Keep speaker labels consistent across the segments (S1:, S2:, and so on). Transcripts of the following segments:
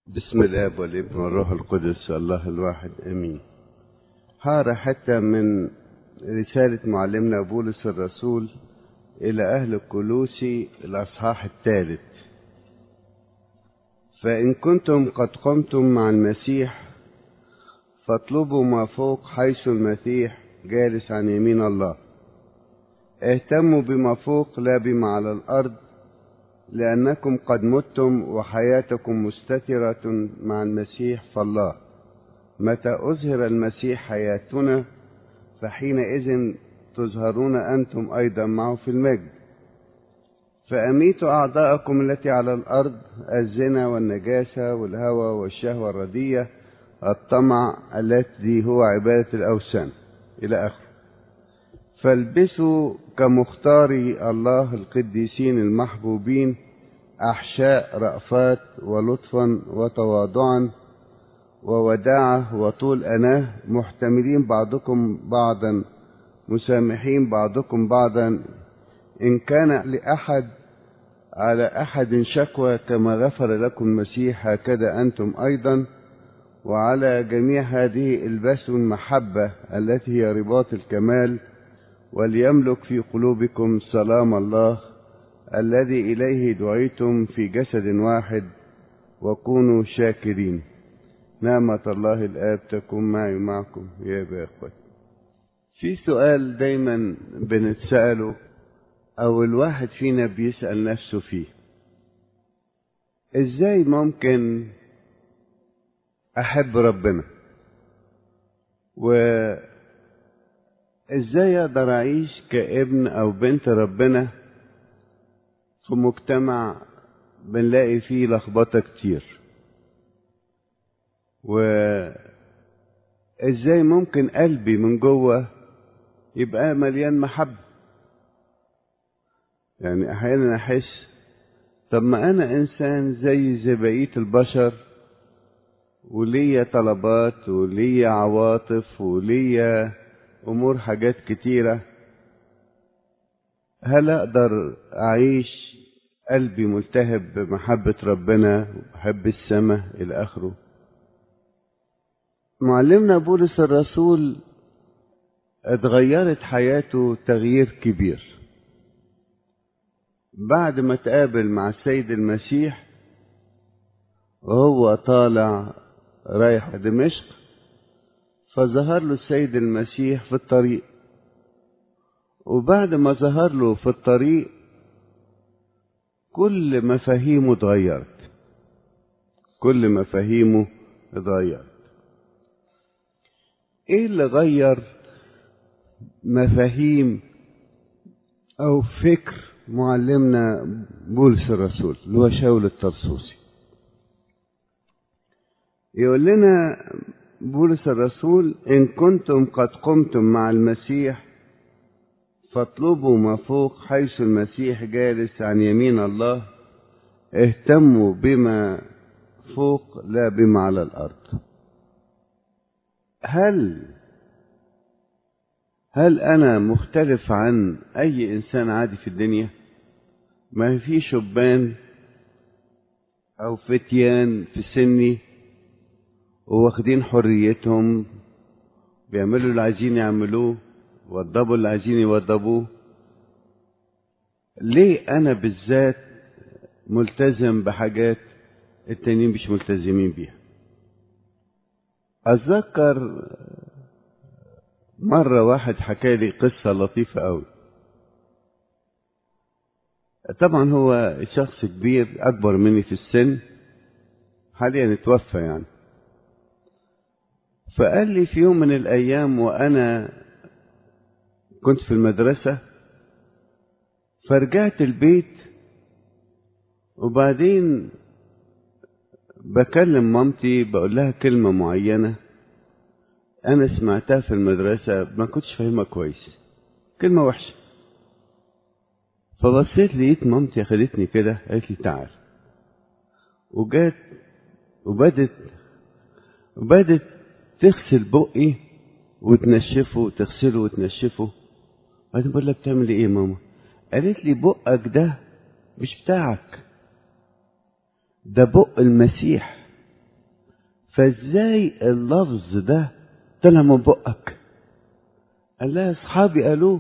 S1: بسم الاب والابن والروح القدس الله الواحد امين هقرا حتى من رسالة معلمنا بولس الرسول إلى أهل الكلوسي الأصحاح الثالث فإن كنتم قد قمتم مع المسيح فاطلبوا ما فوق حيث المسيح جالس عن يمين الله اهتموا بما فوق لا بما على الأرض لأنكم قد متم وحياتكم مستترة مع المسيح فالله متى أظهر المسيح حياتنا فحينئذ تظهرون أنتم أيضا معه في المجد فأميتوا أعضاءكم التي على الأرض الزنا والنجاسة والهوى والشهوة الردية الطمع التي هو عبادة الأوثان إلى آخره فالبسوا كمختاري الله القديسين المحبوبين أحشاء رأفات ولطفا وتواضعا ووداعة وطول أناه محتملين بعضكم بعضا مسامحين بعضكم بعضا إن كان لأحد على أحد شكوى كما غفر لكم المسيح هكذا أنتم أيضا وعلى جميع هذه البسوا المحبة التي هي رباط الكمال وليملك في قلوبكم سلام الله الذي إليه دعيتم في جسد واحد وكونوا شاكرين نعمة الله الآب تكون معي ومعكم يا إخوتي في سؤال دايما بنتسأله أو الواحد فينا بيسأل نفسه فيه إزاي ممكن أحب ربنا و ازاي اقدر اعيش كابن او بنت ربنا في مجتمع بنلاقي فيه لخبطه كتير و ازاي ممكن قلبي من جوه يبقى مليان محبه يعني احيانا احس طب ما انا انسان زي زي بقيه البشر وليا طلبات وليا عواطف وليا امور حاجات كتيره هل اقدر اعيش قلبي ملتهب بمحبه ربنا وبحب السماء الى اخره معلمنا بولس الرسول اتغيرت حياته تغيير كبير بعد ما تقابل مع السيد المسيح وهو طالع رايح دمشق فظهر له السيد المسيح في الطريق وبعد ما ظهر له في الطريق كل مفاهيمه اتغيرت كل مفاهيمه اتغيرت ايه اللي غير مفاهيم او فكر معلمنا بولس الرسول اللي هو شاول الطرسوسي يقول لنا بولس الرسول إن كنتم قد قمتم مع المسيح فاطلبوا ما فوق حيث المسيح جالس عن يمين الله اهتموا بما فوق لا بما على الأرض هل هل أنا مختلف عن أي إنسان عادي في الدنيا ما في شبان أو فتيان في سني وواخدين حريتهم بيعملوا اللي عايزين يعملوه وضبوا اللي عايزين يوضبوه ليه انا بالذات ملتزم بحاجات التانيين مش ملتزمين بيها اتذكر مرة واحد حكى لي قصة لطيفة قوي طبعا هو شخص كبير اكبر مني في السن حاليا اتوفى يعني فقال لي في يوم من الأيام وأنا كنت في المدرسة فرجعت البيت وبعدين بكلم مامتي بقول لها كلمة معينة أنا سمعتها في المدرسة ما كنتش فاهمها كويس كلمة وحشة فبصيت لقيت مامتي أخدتني كده قالت لي تعال وجات وبدت وبدت تغسل بقي وتنشفه وتغسله وتنشفه بعدين بقول لها بتعملي ايه ماما قالت لي بقك ده مش بتاعك ده بق المسيح فازاي اللفظ ده طلع من بقك قال لها اصحابي قالوه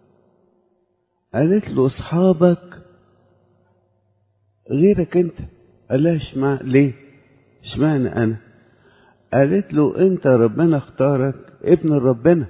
S1: قالت له اصحابك غيرك انت قال لها اشمع ليه اشمعنى انا قالت له انت ربنا اختارك ابن ربنا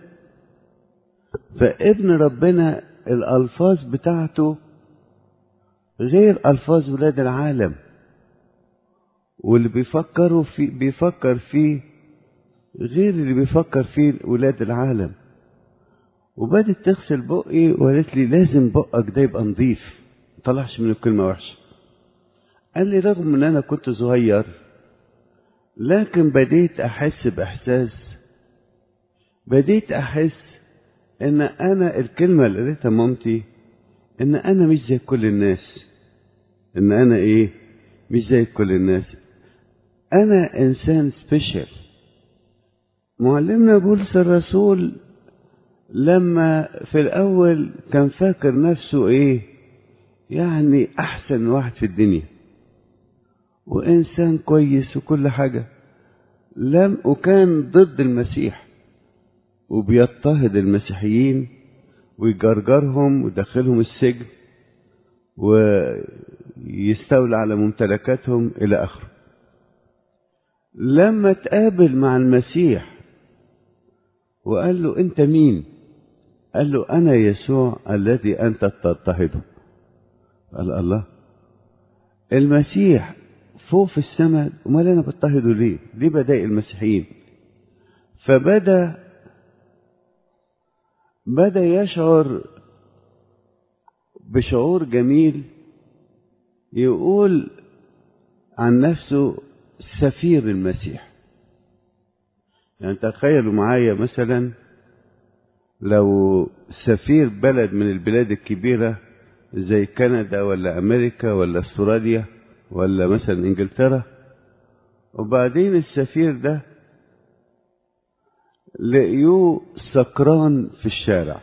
S1: فابن ربنا الالفاظ بتاعته غير الفاظ ولاد العالم واللي بيفكروا في بيفكر فيه غير اللي بيفكر فيه ولاد العالم وبدت تغسل بقي وقالت لي لازم بقك ده يبقى نظيف ما طلعش منه كلمه وحشه قال لي رغم ان انا كنت صغير لكن بديت احس باحساس بديت احس ان انا الكلمه اللي قالتها مامتي ان انا مش زي كل الناس ان انا ايه مش زي كل الناس انا انسان سبيشال معلمنا بولس الرسول لما في الاول كان فاكر نفسه ايه يعني احسن واحد في الدنيا وانسان كويس وكل حاجه لم وكان ضد المسيح وبيضطهد المسيحيين ويجرجرهم ويدخلهم السجن ويستولى على ممتلكاتهم الى اخره لما تقابل مع المسيح وقال له انت مين قال له انا يسوع الذي انت تضطهده قال الله المسيح فوق في السماء امال انا بضطهده ليه ليه بضايق المسيحيين فبدا بدا يشعر بشعور جميل يقول عن نفسه سفير المسيح يعني تخيلوا معايا مثلا لو سفير بلد من البلاد الكبيرة زي كندا ولا أمريكا ولا استراليا ولا مثلا إنجلترا وبعدين السفير ده لقيوه سكران في الشارع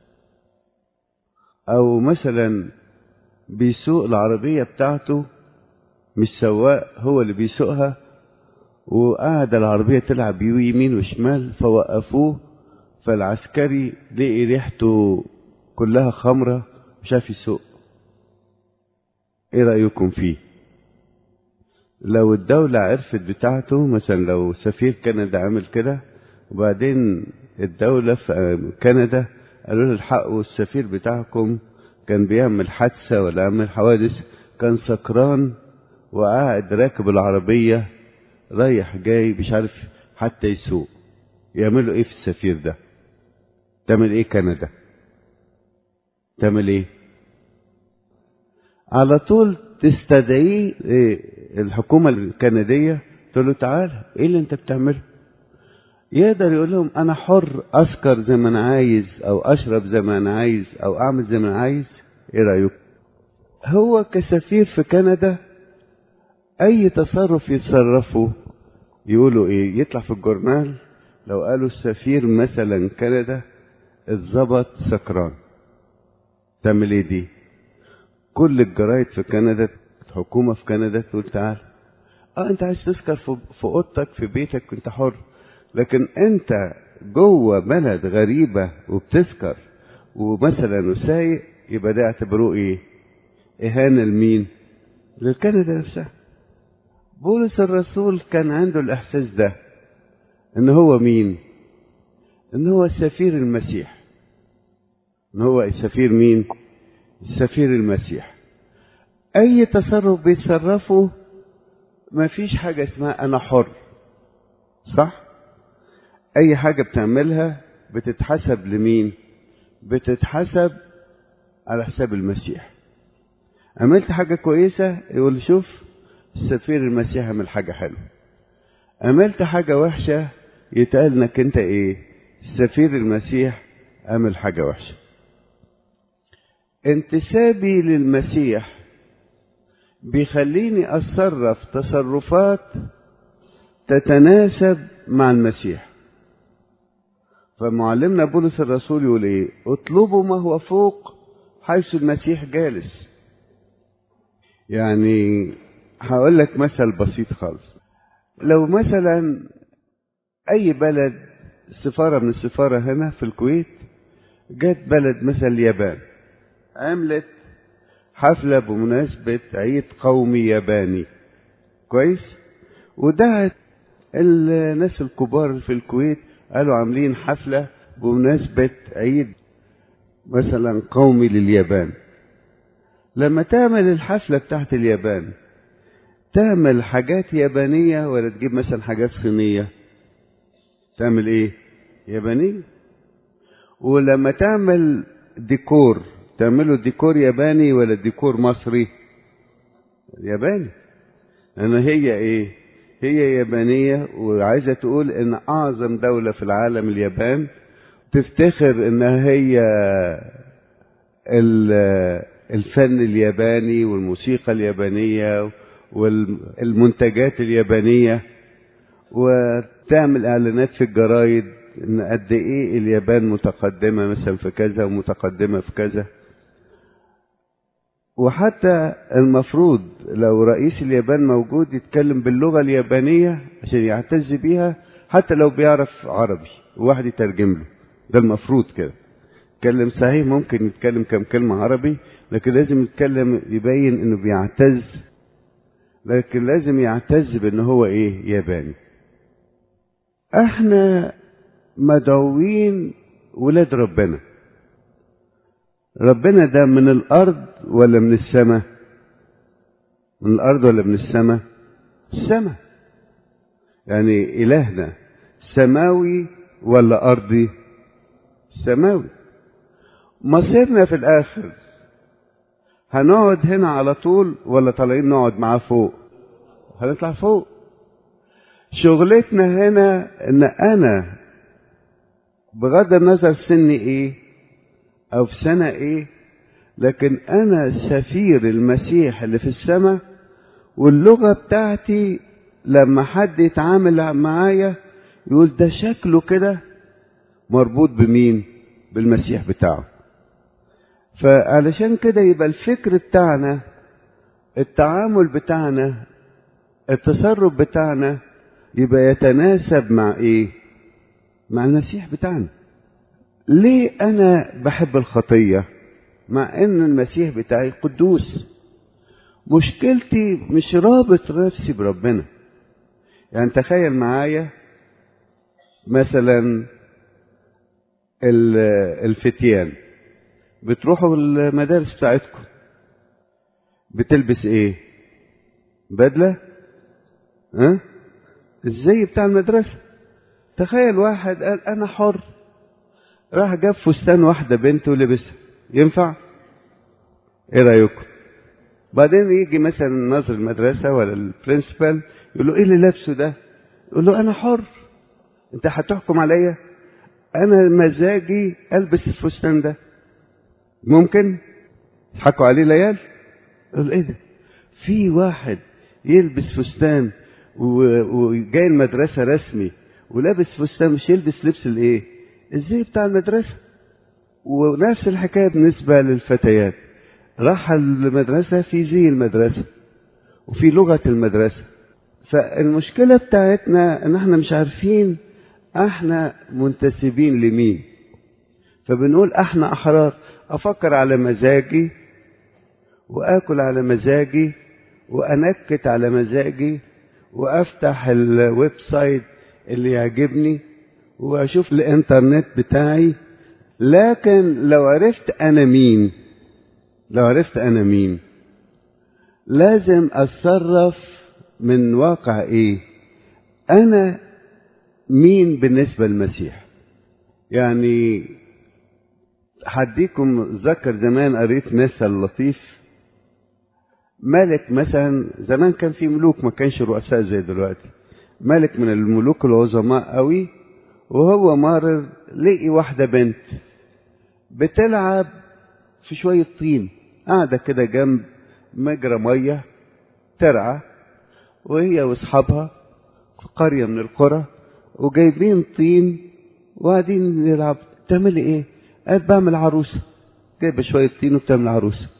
S1: أو مثلا بيسوق العربية بتاعته مش سواق هو اللي بيسوقها وقعد العربية تلعب بيه يمين وشمال فوقفوه فالعسكري لقي ريحته كلها خمرة مش عارف يسوق ايه رأيكم فيه لو الدولة عرفت بتاعته مثلا لو سفير كندا عمل كده وبعدين الدولة في كندا قالوا له الحقوا السفير بتاعكم كان بيعمل حادثة ولا عمل حوادث كان سكران وقاعد راكب العربية رايح جاي مش عارف حتى يسوق يعملوا ايه في السفير ده تعمل ايه كندا تعمل ايه على طول تستدعيه إيه الحكومة الكندية تقول له تعال ايه اللي انت بتعمله يقدر يقول لهم انا حر اسكر زي ما انا عايز او اشرب زي ما انا عايز او اعمل زي ما انا عايز ايه رايكم هو كسفير في كندا اي تصرف يتصرفه يقولوا ايه يطلع في الجورنال لو قالوا السفير مثلا كندا اتظبط سكران تعمل ايه دي كل الجرايد في كندا الحكومه في كندا تقول تعال اه انت عايز تسكر في في اوضتك في بيتك انت حر لكن انت جوه بلد غريبه وبتسكر ومثلا وسايق يبقى ده اعتبروه ايه اهانه لمين للكندا نفسها بولس الرسول كان عنده الاحساس ده ان هو مين ان هو سفير المسيح ان هو سفير مين سفير المسيح اي تصرف بيتصرفه ما فيش حاجة اسمها انا حر صح اي حاجة بتعملها بتتحسب لمين بتتحسب على حساب المسيح عملت حاجة كويسة يقول شوف سفير المسيح عمل حاجة حلوة عملت حاجة وحشة يتقال انك انت ايه سفير المسيح عمل حاجة وحشة انتسابي للمسيح بيخليني اتصرف تصرفات تتناسب مع المسيح فمعلمنا بولس الرسول يقول ايه اطلبوا ما هو فوق حيث المسيح جالس يعني هقول لك مثل بسيط خالص لو مثلا اي بلد سفارة من السفارة هنا في الكويت جت بلد مثل اليابان عملت حفلة بمناسبة عيد قومي ياباني كويس ودعت الناس الكبار في الكويت قالوا عاملين حفلة بمناسبة عيد مثلا قومي لليابان لما تعمل الحفلة بتاعت اليابان تعمل حاجات يابانية ولا تجيب مثلا حاجات صينية تعمل ايه يابانية ولما تعمل ديكور تعمله ديكور ياباني ولا ديكور مصري ياباني لان هي ايه هي يابانية وعايزة تقول ان اعظم دولة في العالم اليابان تفتخر انها هي الفن الياباني والموسيقى اليابانية والمنتجات اليابانية وتعمل اعلانات في الجرايد ان قد ايه اليابان متقدمة مثلا في كذا ومتقدمة في كذا وحتى المفروض لو رئيس اليابان موجود يتكلم باللغة اليابانية عشان يعتز بيها حتى لو بيعرف عربي وواحد يترجم له ده المفروض كده يتكلم صحيح ممكن يتكلم كم كلمة عربي لكن لازم يتكلم يبين انه بيعتز لكن لازم يعتز بان هو ايه ياباني احنا مدعوين ولاد ربنا ربنا ده من الارض ولا من السماء من الارض ولا من السماء السماء يعني الهنا سماوي ولا ارضي سماوي مصيرنا في الاخر هنقعد هنا على طول ولا طالعين نقعد معاه فوق هنطلع فوق شغلتنا هنا ان انا بغض النظر سني ايه او في سنة ايه لكن انا سفير المسيح اللي في السماء واللغة بتاعتي لما حد يتعامل معايا يقول ده شكله كده مربوط بمين بالمسيح بتاعه فعلشان كده يبقى الفكر بتاعنا التعامل بتاعنا التصرف بتاعنا يبقى يتناسب مع ايه مع المسيح بتاعنا ليه انا بحب الخطيه مع ان المسيح بتاعي قدوس مشكلتي مش رابط نفسي بربنا يعني تخيل معايا مثلا الفتيان بتروحوا المدارس بتاعتكم بتلبس ايه بدله ها أه؟ الزي بتاع المدرسه تخيل واحد قال انا حر راح جاب فستان واحده بنت ولبسها ينفع ايه رايكم بعدين يجي مثلا ناظر المدرسه ولا البرنسبال يقول له ايه اللي لابسه ده يقول له انا حر انت هتحكم عليا انا مزاجي البس الفستان ده ممكن يضحكوا عليه ليال يقول ايه ده في واحد يلبس فستان وجاي المدرسة رسمي ولابس فستان مش يلبس لبس الايه الزي بتاع المدرسة ونفس الحكاية بالنسبة للفتيات راح المدرسة في زي المدرسة وفي لغة المدرسة فالمشكلة بتاعتنا ان احنا مش عارفين احنا منتسبين لمين فبنقول احنا احرار افكر على مزاجي واكل على مزاجي وانكت على مزاجي وافتح الويب سايت اللي يعجبني واشوف الانترنت بتاعي لكن لو عرفت انا مين لو عرفت انا مين لازم اتصرف من واقع ايه انا مين بالنسبه للمسيح يعني هديكم ذكر زمان قريت مثل لطيف ملك مثلا زمان كان في ملوك ما كانش رؤساء زي دلوقتي ملك من الملوك العظماء قوي وهو مارر لقي واحده بنت بتلعب في شويه طين قاعده كده جنب مجرى ميه ترعى وهي واصحابها في قريه من القرى وجايبين طين وقاعدين يلعب تعملي ايه قالت بعمل عروسة جايبة شوية طين وبتعمل عروسة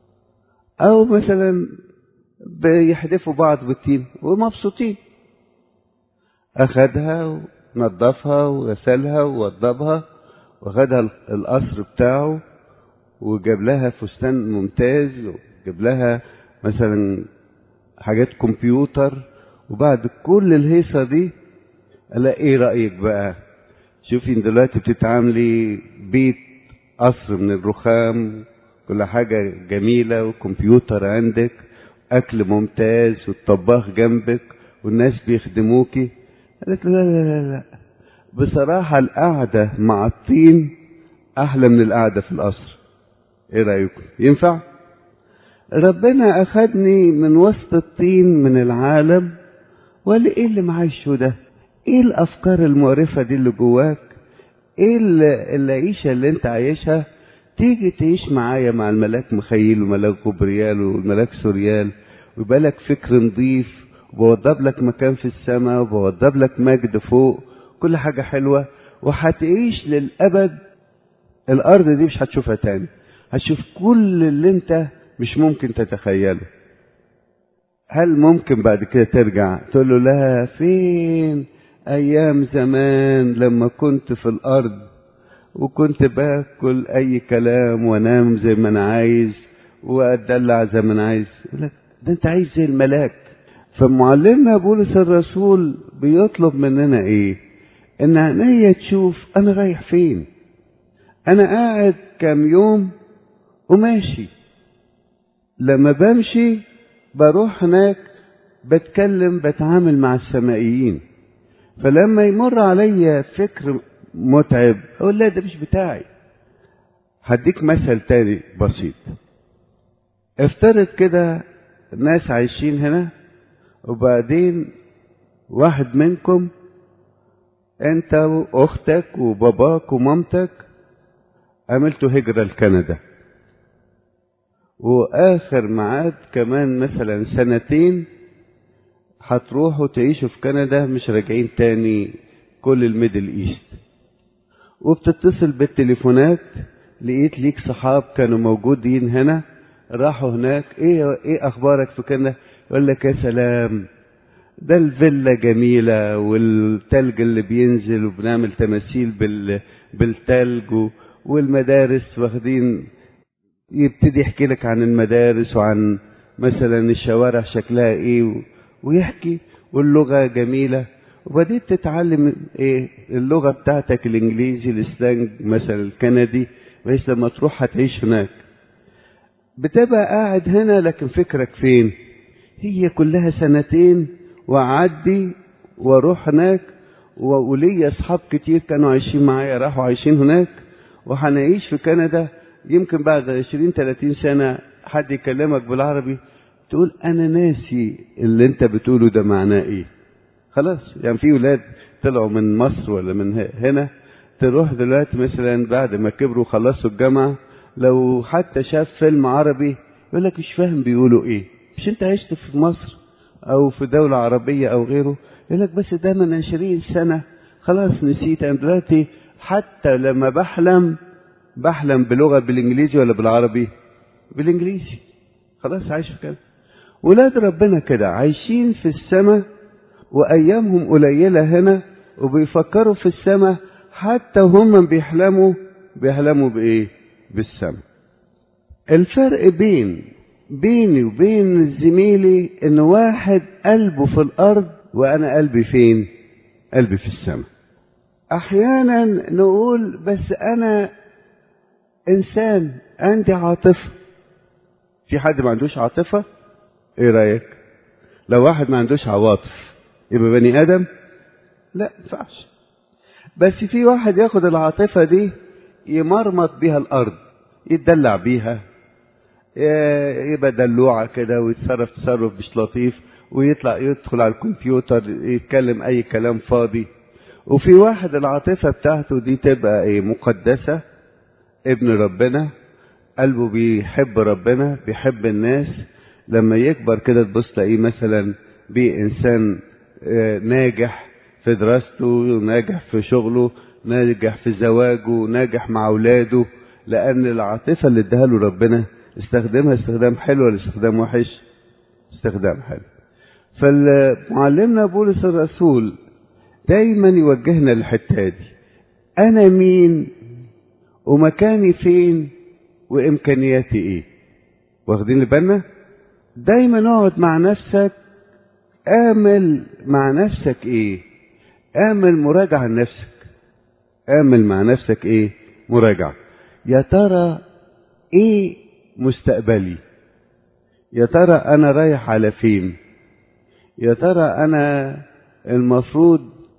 S1: أو مثلا بيحدفوا بعض بالطين ومبسوطين أخدها ونظفها وغسلها ووضبها واخدها القصر بتاعه وجاب لها فستان ممتاز وجاب لها مثلا حاجات كمبيوتر وبعد كل الهيصة دي قال ايه رأيك بقى شوفي دلوقتي بتتعاملي بيت قصر من الرخام كل حاجة جميلة وكمبيوتر عندك أكل ممتاز والطباخ جنبك والناس بيخدموكي قالت له لا لا لا لا بصراحة القعدة مع الطين أحلى من القعدة في القصر إيه رأيكم؟ ينفع؟ ربنا أخدني من وسط الطين من العالم وقال لي إيه اللي معايشه ده؟ إيه الأفكار المقرفة دي اللي جواك؟ إيه العيشة اللي أنت عايشها؟ تيجي تعيش معايا مع الملاك مخيل وملاك جبريال والملاك سوريال ويبقى لك فكر نظيف وبوضب لك مكان في السماء وبوضب لك مجد فوق كل حاجة حلوة وهتعيش للأبد الأرض دي مش هتشوفها تاني هتشوف كل اللي انت مش ممكن تتخيله هل ممكن بعد كده ترجع تقول له لا فين أيام زمان لما كنت في الأرض وكنت باكل أي كلام وأنام زي ما أنا عايز وأدلع زي ما أنا عايز يقول لك ده أنت عايز زي الملاك فمعلمنا بولس الرسول بيطلب مننا إيه؟ إن عينيا تشوف أنا رايح فين؟ أنا قاعد كام يوم وماشي لما بمشي بروح هناك بتكلم بتعامل مع السمائيين فلما يمر عليا فكر متعب اقول لا ده مش بتاعي هديك مثل تاني بسيط افترض كده ناس عايشين هنا وبعدين واحد منكم انت واختك وباباك ومامتك عملتوا هجرة لكندا واخر ميعاد كمان مثلا سنتين هتروحوا تعيشوا في كندا مش راجعين تاني كل الميدل ايست وبتتصل بالتليفونات لقيت ليك صحاب كانوا موجودين هنا راحوا هناك ايه ايه اخبارك في كندا يقول لك يا سلام ده الفيلا جميلة والتلج اللي بينزل وبنعمل تماثيل بال بالتلج والمدارس واخدين يبتدي يحكي لك عن المدارس وعن مثلا الشوارع شكلها ايه ويحكي واللغة جميلة وبديت تتعلم ايه اللغة بتاعتك الانجليزي السلانج مثلا الكندي بحيث لما تروح هتعيش هناك بتبقى قاعد هنا لكن فكرك فين هي كلها سنتين واعدي واروح هناك وليا اصحاب كتير كانوا عايشين معايا راحوا عايشين هناك وهنعيش في كندا يمكن بعد 20 30 سنة حد يكلمك بالعربي تقول انا ناسي اللي انت بتقوله ده معناه ايه خلاص يعني في ولاد طلعوا من مصر ولا من هنا تروح دلوقتي مثلا بعد ما كبروا خلصوا الجامعة لو حتى شاف فيلم عربي يقول لك مش فاهم بيقولوا ايه مش انت عشت في مصر او في دولة عربية او غيره يقول لك بس ده من 20 سنة خلاص نسيت انا دلوقتي حتى لما بحلم بحلم بلغة بالانجليزي ولا بالعربي بالانجليزي خلاص عايش في كده ولاد ربنا كده عايشين في السماء وايامهم قليله هنا وبيفكروا في السماء حتى هم بيحلموا بيحلموا بايه بالسماء الفرق بين بيني وبين زميلي ان واحد قلبه في الارض وانا قلبي فين قلبي في السماء احيانا نقول بس انا انسان عندي عاطفه في حد ما عندوش عاطفه ايه رايك لو واحد ما عندوش عواطف يبقى بني ادم لا ينفعش بس في واحد ياخد العاطفه دي يمرمط بيها الارض يتدلع بيها يبقى دلوعه كده ويتصرف تصرف مش لطيف ويطلع يدخل على الكمبيوتر يتكلم اي كلام فاضي وفي واحد العاطفه بتاعته دي تبقى ايه مقدسه ابن ربنا قلبه بيحب ربنا بيحب الناس لما يكبر كده تبص تلاقيه مثلا بإنسان ناجح في دراسته ناجح في شغله ناجح في زواجه ناجح مع أولاده لأن العاطفة اللي اداها له ربنا استخدمها استخدام حلو ولا استخدام وحش؟ استخدام حلو. فمعلمنا بولس الرسول دايما يوجهنا للحتة دي أنا مين ومكاني فين وإمكانياتي إيه واخدين بالنا دايما اقعد مع نفسك اعمل مع نفسك ايه اعمل مراجعة لنفسك اعمل مع نفسك ايه مراجعة يا ترى ايه مستقبلي يا ترى انا رايح على فين يا ترى انا المفروض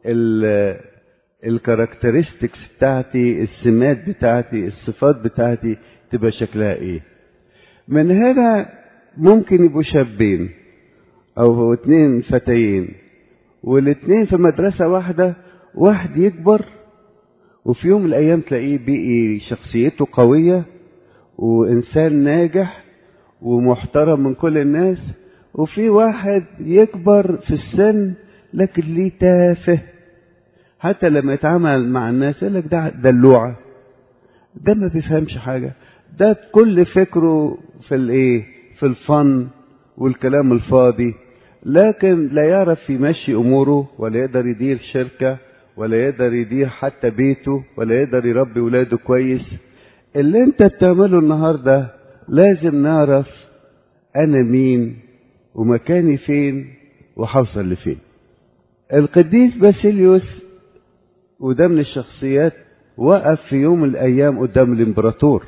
S1: الكاركترستكس بتاعتي السمات بتاعتي الصفات بتاعتي تبقى شكلها ايه من هنا ممكن يبقوا شابين او اتنين فتيين والاتنين في مدرسة واحدة واحد يكبر وفي يوم من الايام تلاقيه بقي شخصيته قوية وانسان ناجح ومحترم من كل الناس وفي واحد يكبر في السن لكن ليه تافه حتى لما يتعامل مع الناس يقول لك ده دلوعة ده ما بيفهمش حاجة ده كل فكره في الايه في الفن والكلام الفاضي لكن لا يعرف يمشي اموره ولا يقدر يدير شركة ولا يقدر يدير حتى بيته ولا يقدر يربي ولاده كويس اللي انت بتعمله النهاردة لازم نعرف انا مين ومكاني فين وحوصل لفين القديس باسيليوس وده من الشخصيات وقف في يوم من الايام قدام الامبراطور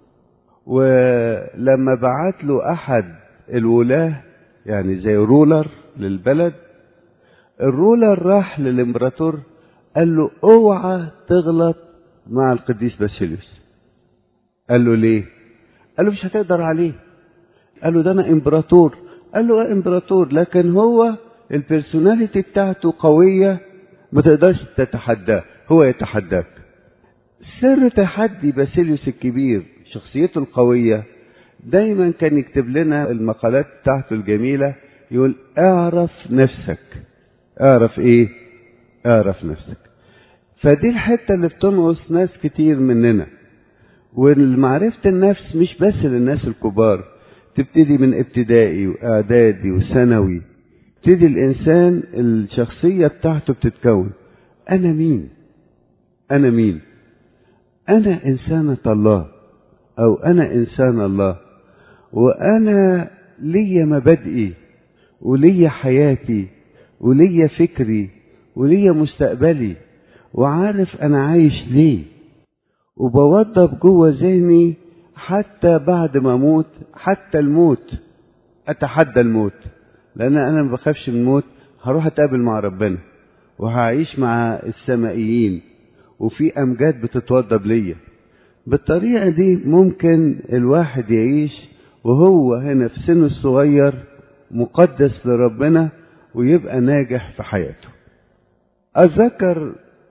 S1: ولما بعت له احد الولاة يعني زي رولر للبلد الرولر راح للامبراطور قال له اوعى تغلط مع القديس باسيليوس قال له ليه قال له مش هتقدر عليه قال له ده انا امبراطور قال له اه امبراطور لكن هو البرسوناليتي بتاعته قوية ما تقدرش تتحداه هو يتحداك سر تحدي باسيليوس الكبير شخصيته القوية دايما كان يكتب لنا المقالات بتاعته الجميلة يقول اعرف نفسك اعرف ايه اعرف نفسك فدي الحتة اللي بتنقص ناس كتير مننا والمعرفة النفس مش بس للناس الكبار تبتدي من ابتدائي واعدادي وثانوي تبتدي الانسان الشخصية بتاعته بتتكون انا مين انا مين انا انسانة الله او انا انسان الله وانا ليا مبادئي وليا حياتي وليا فكري وليا مستقبلي وعارف انا عايش ليه وبوضب جوه ذهني حتى بعد ما اموت حتى الموت اتحدى الموت لان انا ما بخافش من الموت هروح اتقابل مع ربنا وهعيش مع السمائيين وفي امجاد بتتوضب ليا بالطريقة دي ممكن الواحد يعيش وهو هنا في سنه الصغير مقدس لربنا ويبقى ناجح في حياته أتذكر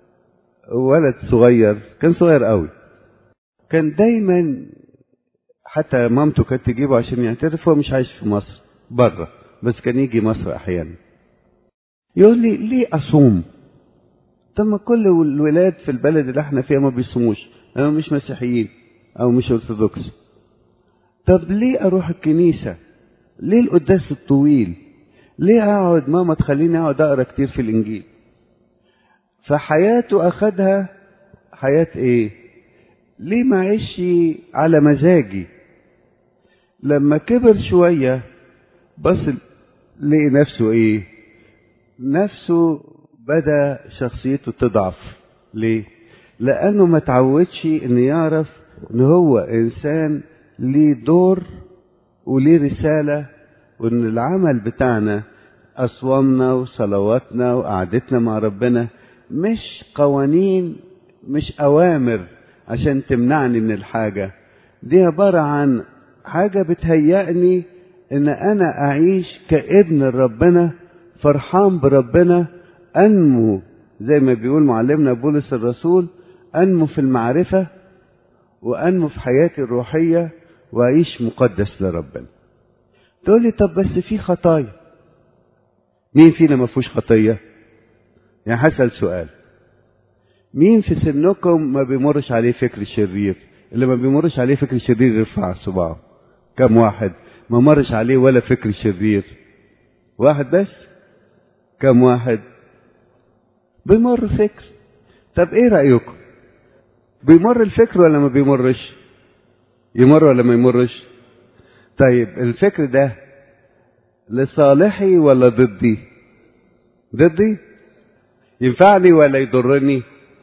S1: ولد صغير كان صغير قوي كان دايما حتى مامته كانت تجيبه عشان يعترف هو مش عايش في مصر بره بس كان يجي مصر احيانا يقول لي ليه اصوم طب ما كل الولاد في البلد اللي احنا فيها ما بيصوموش أو مش مسيحيين أو مش أرثوذكس طب ليه أروح الكنيسة ليه القداس الطويل ليه أقعد ماما تخليني أقعد أقرأ كتير في الإنجيل فحياته أخدها حياة إيه ليه ما عيش على مزاجي لما كبر شوية بص لقي نفسه إيه نفسه بدأ شخصيته تضعف ليه لانه ما تعودش ان يعرف ان هو انسان ليه دور وليه رسالة وان العمل بتاعنا اصوامنا وصلواتنا وقعدتنا مع ربنا مش قوانين مش اوامر عشان تمنعني من الحاجة دي عبارة عن حاجة بتهيأني ان انا اعيش كابن ربنا فرحان بربنا انمو زي ما بيقول معلمنا بولس الرسول أنمو في المعرفة وأنمو في حياتي الروحية وأعيش مقدس لربنا تقول لي طب بس في خطايا مين فينا ما فيهوش خطية يعني هسأل سؤال مين في سنكم ما بيمرش عليه فكر شرير اللي ما بيمرش عليه فكر شرير يرفع صباعه كم واحد ما مرش عليه ولا فكر شرير واحد بس كم واحد بيمر فكر طب ايه رأيكم بيمر الفكر ولا ما بيمرش يمر ولا ما يمرش طيب الفكر ده لصالحي ولا ضدي ضدي ينفعني ولا يضرني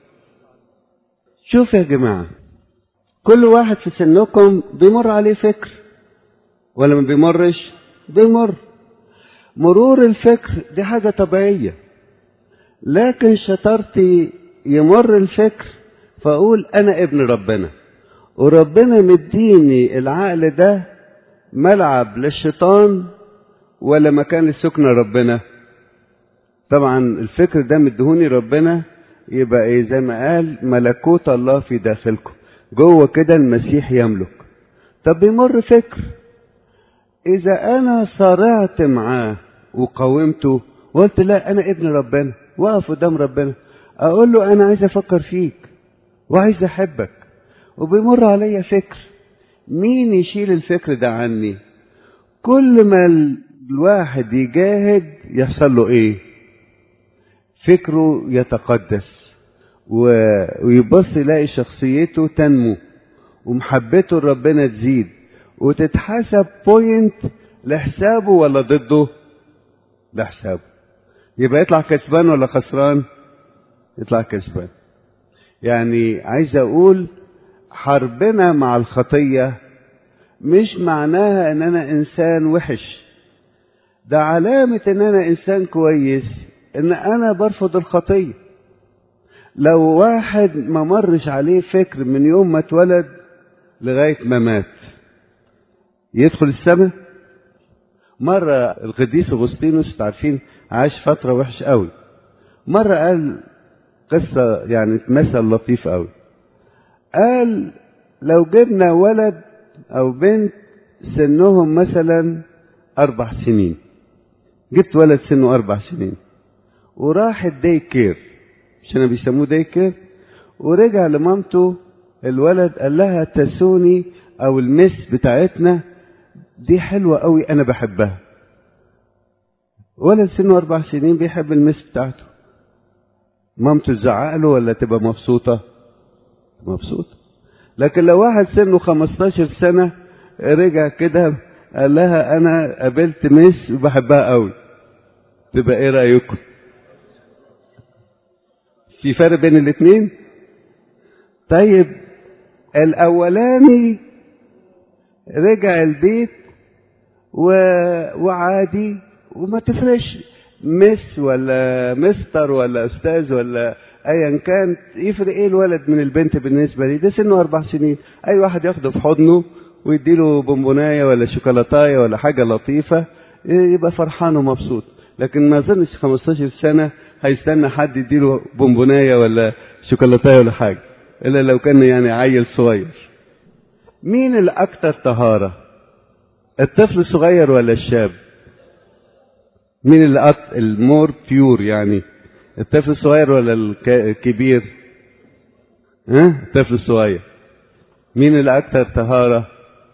S1: شوف يا جماعة كل واحد في سنكم بيمر عليه فكر ولا ما بيمرش بيمر مرور الفكر دي حاجة طبيعية لكن شطارتي يمر الفكر فأقول أنا ابن ربنا وربنا مديني العقل ده ملعب للشيطان ولا مكان لسكن ربنا طبعا الفكر ده مدهوني ربنا يبقى ايه زي ما قال ملكوت الله في داخلكم جوه كده المسيح يملك طب بيمر فكر اذا انا صارعت معاه وقاومته وقلت لا انا ابن ربنا واقف قدام ربنا اقول له انا عايز افكر فيك وعايز احبك وبيمر عليا فكر مين يشيل الفكر ده عني كل ما الواحد يجاهد يحصل له ايه فكره يتقدس ويبص يلاقي شخصيته تنمو ومحبته لربنا تزيد وتتحسب بوينت لحسابه ولا ضده لحسابه يبقى يطلع كسبان ولا خسران يطلع كسبان يعني عايز اقول حربنا مع الخطية مش معناها ان انا انسان وحش ده علامة ان انا انسان كويس ان انا برفض الخطية لو واحد ما مرش عليه فكر من يوم ما اتولد لغاية ما مات يدخل السماء مرة القديس أغسطينوس عارفين عاش فترة وحش قوي مرة قال قصة يعني مثل لطيف قوي قال لو جبنا ولد أو بنت سنهم مثلا أربع سنين جبت ولد سنه أربع سنين وراح الدي كير عشان بيسموه دي كير ورجع لمامته الولد قال لها تسوني او المس بتاعتنا دي حلوة قوي انا بحبها ولد سنه اربع سنين بيحب المس بتاعته مامته تزعق له ولا تبقى مبسوطة مبسوطة لكن لو واحد سنه 15 سنة رجع كده قال لها انا قابلت مس وبحبها قوي تبقى ايه رأيكم في فرق بين الاثنين طيب الاولاني رجع البيت و... وعادي وما تفرقش مس ولا مستر ولا استاذ ولا ايا كان يفرق ايه الولد من البنت بالنسبه لي ده سنه اربع سنين اي واحد ياخده في حضنه ويديله بونبونايه ولا شوكولاتايه ولا حاجه لطيفه يبقى فرحان ومبسوط لكن ما اظنش 15 سنه هيستنى حد يديله بونبونايه ولا شوكولاتايه ولا حاجه الا لو كان يعني عيل صغير مين الاكثر طهاره الطفل الصغير ولا الشاب مين اللي أط... المور بيور يعني الطفل الصغير ولا الك... الكبير ها الطفل الصغير مين اللي اكثر طهاره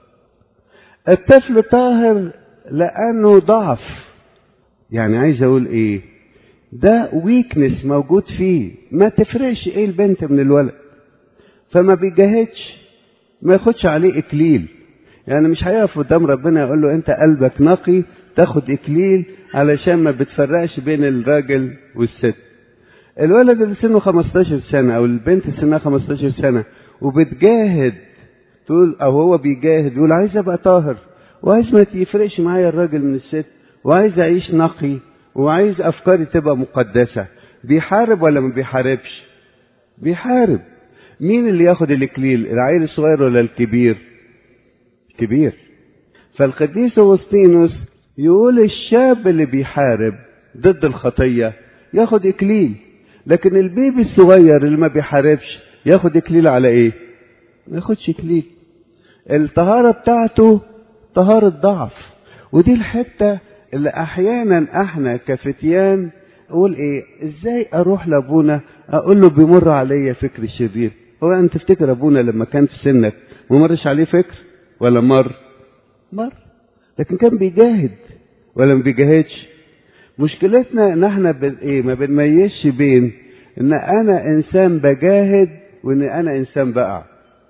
S1: الطفل طاهر لانه ضعف يعني عايز اقول ايه ده ويكنس موجود فيه ما تفرقش ايه البنت من الولد فما بيجاهدش ما ياخدش عليه اكليل يعني مش هيقف قدام ربنا يقول له انت قلبك نقي تاخد اكليل علشان ما بتفرقش بين الراجل والست الولد اللي سنه 15 سنة او البنت سنها 15 سنة وبتجاهد تقول او هو بيجاهد يقول عايز ابقى طاهر وعايز ما يفرقش معايا الراجل من الست وعايز اعيش نقي وعايز افكاري تبقى مقدسة بيحارب ولا ما بيحاربش بيحارب مين اللي ياخد الاكليل العيل الصغير ولا الكبير كبير فالقديس اغسطينوس يقول الشاب اللي بيحارب ضد الخطية ياخد اكليل لكن البيبي الصغير اللي ما بيحاربش ياخد اكليل على ايه ما ياخدش اكليل الطهارة بتاعته طهارة ضعف ودي الحتة اللي احيانا احنا كفتيان اقول ايه ازاي اروح لابونا اقول له بيمر عليا فكر شرير هو انت تفتكر ابونا لما كان في سنك ما مرش عليه فكر ولا مر مر لكن كان بيجاهد ولا ما بيجاهدش مشكلتنا ان احنا بن ايه ما بنميزش بين ان انا انسان بجاهد وان انا انسان بقع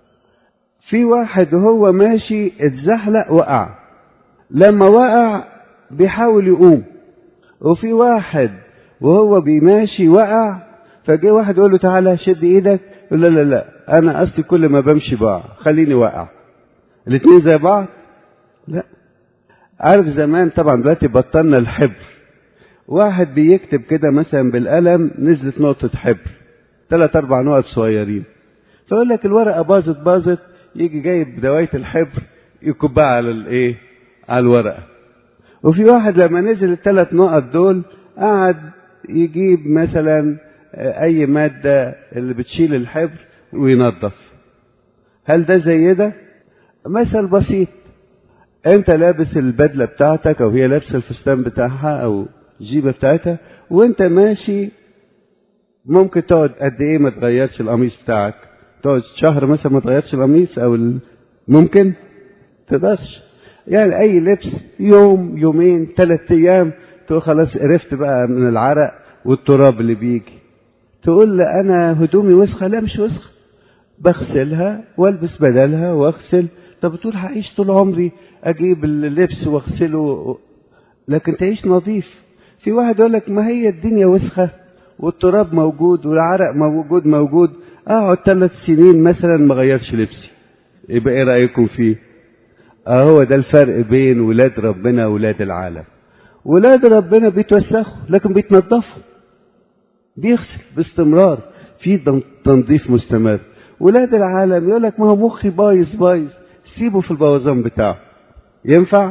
S1: في واحد وهو ماشي اتزحلق وقع لما وقع بيحاول يقوم وفي واحد وهو بيماشي وقع فجه واحد يقول له تعالى شد ايدك يقول لا لا لا انا اصلي كل ما بمشي بقع خليني واقع الاثنين زي بعض لا عارف زمان طبعا دلوقتي بطلنا الحبر واحد بيكتب كده مثلا بالقلم نزلت نقطة حبر ثلاث أربع نقط صغيرين فيقول لك الورقة باظت باظت يجي جايب دواية الحبر يكبها على الايه؟ على الورقة. وفي واحد لما نزل الثلاث نقط دول قعد يجيب مثلا أي مادة اللي بتشيل الحبر وينظف. هل ده زي ده؟ مثل بسيط. أنت لابس البدلة بتاعتك أو هي لابسة الفستان بتاعها أو الجيبة بتاعتها وأنت ماشي ممكن تقعد قد إيه ما تغيرش القميص بتاعك؟ تقعد شهر مثلا ما تغيرش القميص او ال... ممكن تقدرش يعني اي لبس يوم يومين ثلاث ايام تقول خلاص قرفت بقى من العرق والتراب اللي بيجي تقول لي انا هدومي وسخه لا مش وسخه بغسلها والبس بدلها واغسل طب بتقول هعيش طول عمري اجيب اللبس واغسله لكن تعيش نظيف في واحد يقول لك ما هي الدنيا وسخه والتراب موجود والعرق موجود موجود اقعد ثلاث سنين مثلا ما غيرش لبسي يبقى ايه رايكم فيه اهو ده الفرق بين ولاد ربنا وولاد العالم ولاد ربنا بيتوسخوا لكن بيتنضفوا بيغسل باستمرار في تنظيف مستمر ولاد العالم يقول لك ما هو مخي بايظ بايظ سيبه في البوظان بتاعه ينفع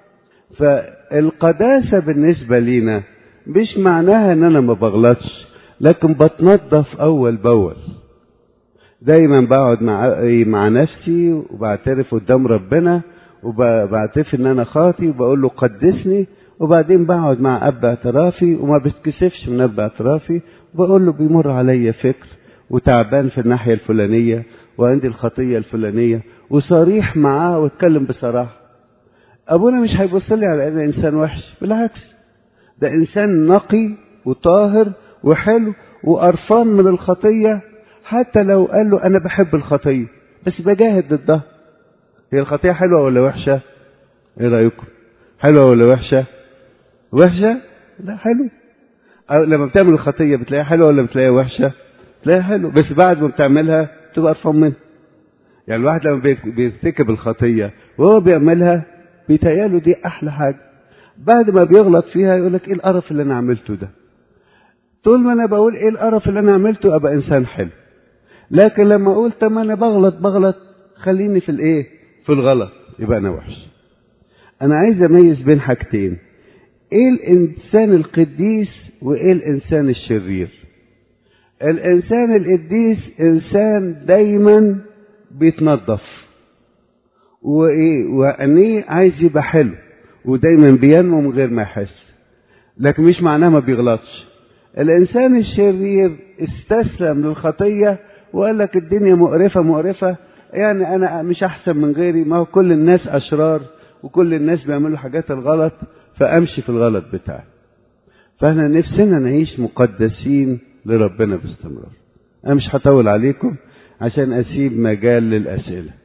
S1: فالقداسة بالنسبة لينا مش معناها ان انا ما بغلطش لكن بتنظف اول باول دايما بقعد مع مع نفسي وبعترف قدام ربنا وبعترف ان انا خاطي وبقول له قدسني وبعدين بقعد مع اب اعترافي وما بتكسفش من اب اعترافي وبقول له بيمر عليا فكر وتعبان في الناحيه الفلانيه وعندي الخطيه الفلانيه وصريح معاه واتكلم بصراحه ابونا مش هيبص لي على ان انسان وحش بالعكس ده انسان نقي وطاهر وحلو وقرفان من الخطيه حتى لو قال له انا بحب الخطيه بس بجاهد ضدها هي الخطيه حلوه ولا وحشه ايه رايكم حلوه ولا وحشه وحشه لا حلو أو لما بتعمل الخطيه بتلاقيها حلوه ولا بتلاقيها وحشه تلاقيها حلوه بس بعد ما بتعملها تبقى قرفان منها يعني الواحد لما بيرتكب الخطيه وهو بيعملها بيتهيأله دي احلى حاجه بعد ما بيغلط فيها يقول لك ايه القرف اللي انا عملته ده طول ما انا بقول ايه القرف اللي انا عملته ابقى انسان حلو لكن لما اقول طب ما انا بغلط بغلط خليني في الايه في الغلط يبقى انا وحش انا عايز اميز بين حاجتين ايه الانسان القديس وايه الانسان الشرير الانسان القديس انسان دايما بيتنظف وايه وعينيه عايز يبقى حلو ودايما بينمو من غير ما يحس لكن مش معناه ما بيغلطش الانسان الشرير استسلم للخطيه وقال لك الدنيا مقرفه مقرفه يعني انا مش احسن من غيري ما هو كل الناس اشرار وكل الناس بيعملوا حاجات الغلط فامشي في الغلط بتاعي فاحنا نفسنا نعيش مقدسين لربنا باستمرار انا مش هطول عليكم عشان اسيب مجال للاسئله